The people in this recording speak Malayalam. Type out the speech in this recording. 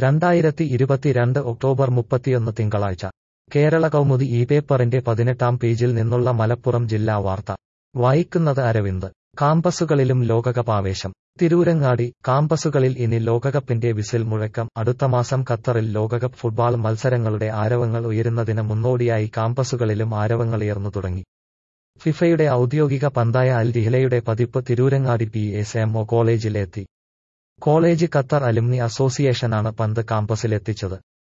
രണ്ടായിരത്തി ഇരുപത്തിരണ്ട് ഒക്ടോബർ മുപ്പത്തിയൊന്ന് തിങ്കളാഴ്ച കേരള കൗമുദി ഈ പേപ്പറിന്റെ പതിനെട്ടാം പേജിൽ നിന്നുള്ള മലപ്പുറം ജില്ലാ വാർത്ത വായിക്കുന്നത് അരവിന്ദ് കാമ്പസുകളിലും ലോകകപ്പാവേശം തിരൂരങ്ങാടി കാമ്പസുകളിൽ ഇനി ലോകകപ്പിന്റെ വിസിൽ മുഴക്കം അടുത്ത മാസം ഖത്തറിൽ ലോകകപ്പ് ഫുട്ബോൾ മത്സരങ്ങളുടെ ആരവങ്ങൾ ഉയരുന്നതിന് മുന്നോടിയായി കാമ്പസുകളിലും ആരവങ്ങളുയർന്നു തുടങ്ങി ഫിഫയുടെ ഔദ്യോഗിക പന്തായ അൽ രിഹ്ലയുടെ പതിപ്പ് Tirurangadi P S M O കോളേജിൽ എത്തി കോളേജ് ഖത്തർ അലുമിനി അസോസിയേഷനാണ് പന്ത് കാമ്പസിലെത്തിച്ചത്